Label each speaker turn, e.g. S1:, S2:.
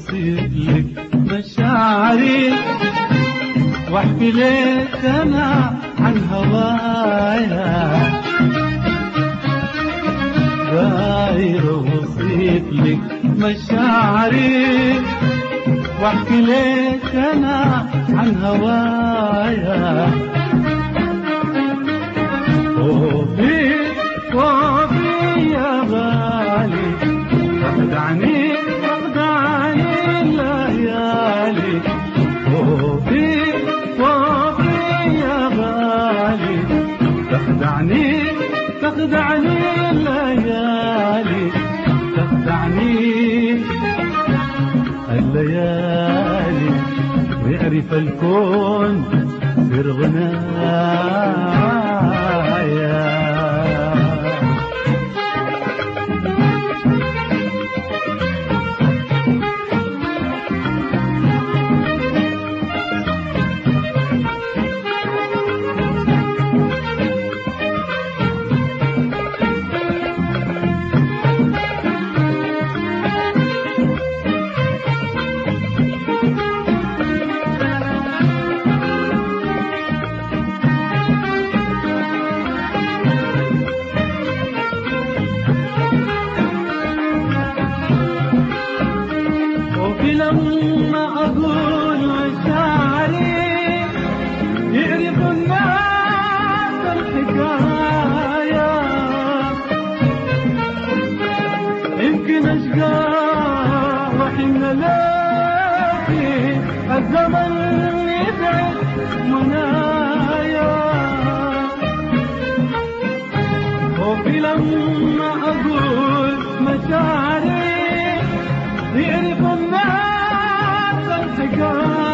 S1: اوصف لك مشاعري واحكي لك انا عن هوايا داير اوصف لك مشاعري واحكي لك انا عن هوايا خوفي خوفي يا غالي تخدعني تخدعني الليالي خوفي خوفي يا غالي تخدعني تخدعني الليالي تخدعني الليالي ويعرف الكون سر غنايا وفي لما أقول مشاعري يعرف الناس الحكاية يمكن أشقى وحين ألاقي الزمن يبعد منايا وفي لما أقول مشاعري يعرف الناس الحكاية